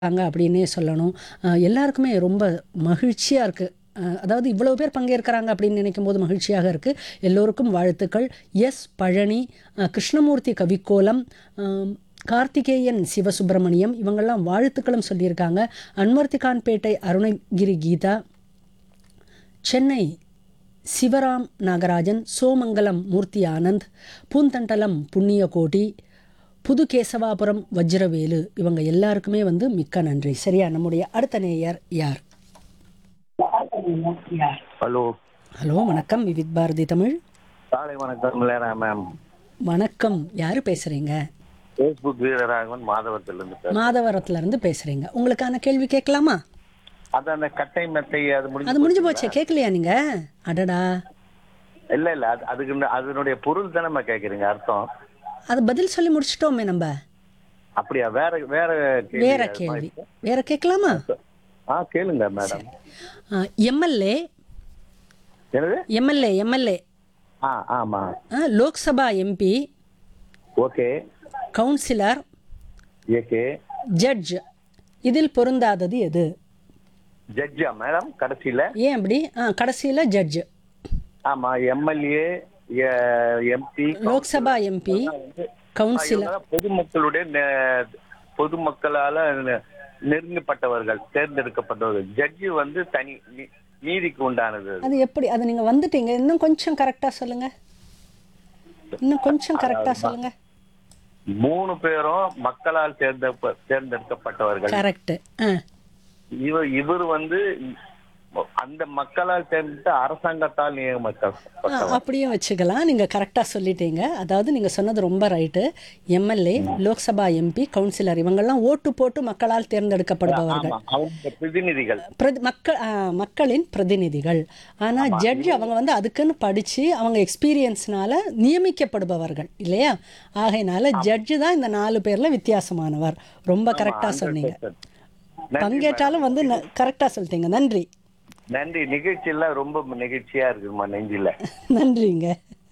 இருக்காங்க அப்படின்னே சொல்லணும் அஹ் எல்லாருக்குமே ரொம்ப மகிழ்ச்சியாக இருக்குது அதாவது இவ்வளோ பேர் பங்கேற்கிறாங்க அப்படின்னு நினைக்கும் போது மகிழ்ச்சியாக இருக்குது எல்லோருக்கும் வாழ்த்துக்கள் எஸ் பழனி அஹ் கிருஷ்ணமூர்த்தி கவிக்கோலம் அஹ் கார்த்திகேயன் சிவசுப்பிரமணியம் இவங்கெல்லாம் வாழ்த்துக்களும் சொல்லியிருக்காங்க அன்வர்த்திகான்பேட்டை அருணகிரி கீதா சென்னை சிவராம் நாகராஜன் சோமங்கலம் மூர்த்தி ஆனந்த் பூந்தண்டலம் புண்ணியகோட்டி புது கேசவாபுரம் வஜ்ரவேலு இவங்க எல்லாருக்குமே வந்து மிக்க நன்றி சரியா நம்முடைய அடுத்த நேயர் யார் ஹலோ ஹலோ வணக்கம் விவித் பாரதி தமிழ் காலை வணக்கம் லேரா மேம் வணக்கம் யார் பேசுகிறீங்க ஃபேஸ்புக் வீரராகவன் மாதவத்திலிருந்து பேசுறேன் மாதவரத்துல இருந்து பேசுகிறீங்க உங்களுக்கான கேள்வி கேட்கலாமா அது அந்த கட்டை மெத்தை அது அது முடிஞ்சு முடிஞ்சு போச்சே கேட்கலையா நீங்க அடடா இல்ல இல்ல அது அதுக்கு இந்த- அதனுடைய பொருள் தானே கேக்குறீங்க அர்த்தம் அது பதில் சொல்லி முடிச்சிட்டோமே நம்ம அப்படியா வேற வேற கேள்வி வேற அது கேள்வி மாதிரி? வேற கேட்கலாமா ஆ கேளுங்க மேடம் எம்எல்ஏ என்னது எம்எல்ஏ எம்எல்ஏ ஆ ஆமா லோக்சபா எம்பி ஓகே கவுன்சிலர் ஏகே ஜட்ஜ் இதில் பொருந்தாதது எது ஜட்ஜா மேடம் கடைசியில ஏன் அப்படி ஆ கடைசியில் ஜட்ஜ் ஆமா MLA MP Lok Sabha MP councillor பொதுமக்களுடைய நெ- பொதுமக்களால நெ- நெருங்கப்பட்டவர்கள் தேர்ந்தெடுக்கப்பட்டவர்கள் ஜட்ஜி வந்து தனி நீ- நீதிக்கு உண்டானது அது. அது எப்படி அது நீங்கள் வந்துட்டீங்க இன்னும் கொஞ்சம் கரெக்டாக சொல்லுங்க இன்னும் கொஞ்சம் கரெக்டாக சொல்லுங்க மூணு பேரும் மக்களால் தேர்ந்தெடுப்ப தேர்ந்தெடுக்கப்பட்டவர்கள் கரெக்டு ஆ இவர் இவர் வந்து அந்த மக்களால் தேர்ந்தெடுத்த அரசாங்கத்தால் ஆ, நியமிக்கப்பட்டவர் அப்படியும் வச்சுக்கலாம் நீங்கள் கரெக்டாக சொல்லிட்டீங்க அதாவது நீங்கள் சொன்னது ரொம்ப right MLA Lok Sabha MP councillor இவங்கெல்லாம் ஓட்டு போட்டு மக்களால் தேர்ந்தெடுக்கப்படுபவர்கள் ஆமா அவங்க பிரதிநிதிகள் பிரதி மக்கள் ஆ, மக்களின் பிரதிநிதிகள் ஆனால் ஜட்ஜ் அவங்க வந்து அதுக்குன்னு படித்து அவங்க எக்ஸ்பீரியன்ஸ்னால நியமிக்கப்படுபவர்கள் இல்லையா ஆகையினால ஜட்ஜு தான் இந்த நாலு பேரில் வித்தியாசமானவர் ரொம்ப கரெக்டாக சொன்னீங்க நன்றி பங்கேற்றாலும் வந்து கரெக்டாக சொல்லிட்டீங்க நன்றி நன்றி நிகழ்ச்சியெல்லாம் ரொம்ப நெகிழ்ச்சியா இருக்குமா நெஞ்சில நன்றிங்க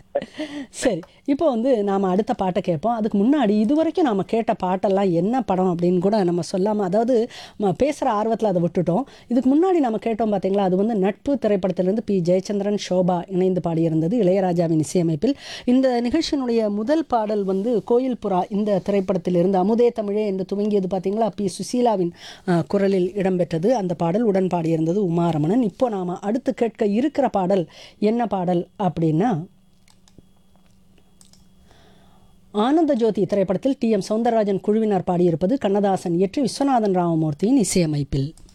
சரி இப்போ வந்து நாம் அடுத்த பாட்டை கேட்போம் அதுக்கு முன்னாடி இதுவரைக்கும் நாம் கேட்ட பாட்டெல்லாம் என்ன படம் அப்படின்னு கூட நம்ம சொல்லாமல் அதாவது பேசுகிற ஆர்வத்தில் அதை விட்டுட்டோம் இதுக்கு முன்னாடி நம்ம கேட்டோம் பார்த்தீங்களா அது வந்து நட்பு திரைப்படத்திலிருந்து பி ஜெயச்சந்திரன் சோபா இணைந்து பாடியிருந்தது இளையராஜாவின் இசையமைப்பில் இந்த நிகழ்ச்சியினுடைய முதல் பாடல் வந்து கோயில் புறா இந்த திரைப்படத்திலிருந்து அமுதே தமிழே என்று துவங்கியது பார்த்தீங்களா பி சுசீலாவின் அஹ், குரலில் இடம்பெற்றது அந்த பாடல் உடன் பாடியிருந்தது உமாரமணன் இப்போ நாம் அடுத்து கேட்க இருக்கிற பாடல் என்ன பாடல் அப்படின்னா ஆனந்த ஜோதி திரைப்படத்தில் டி எம் சௌந்தரராஜன் குழுவினர் பாடியிருப்பது கண்ணதாசன் இயற்றி விஸ்வநாதன் ராமமூர்த்தியின் இசையமைப்பில்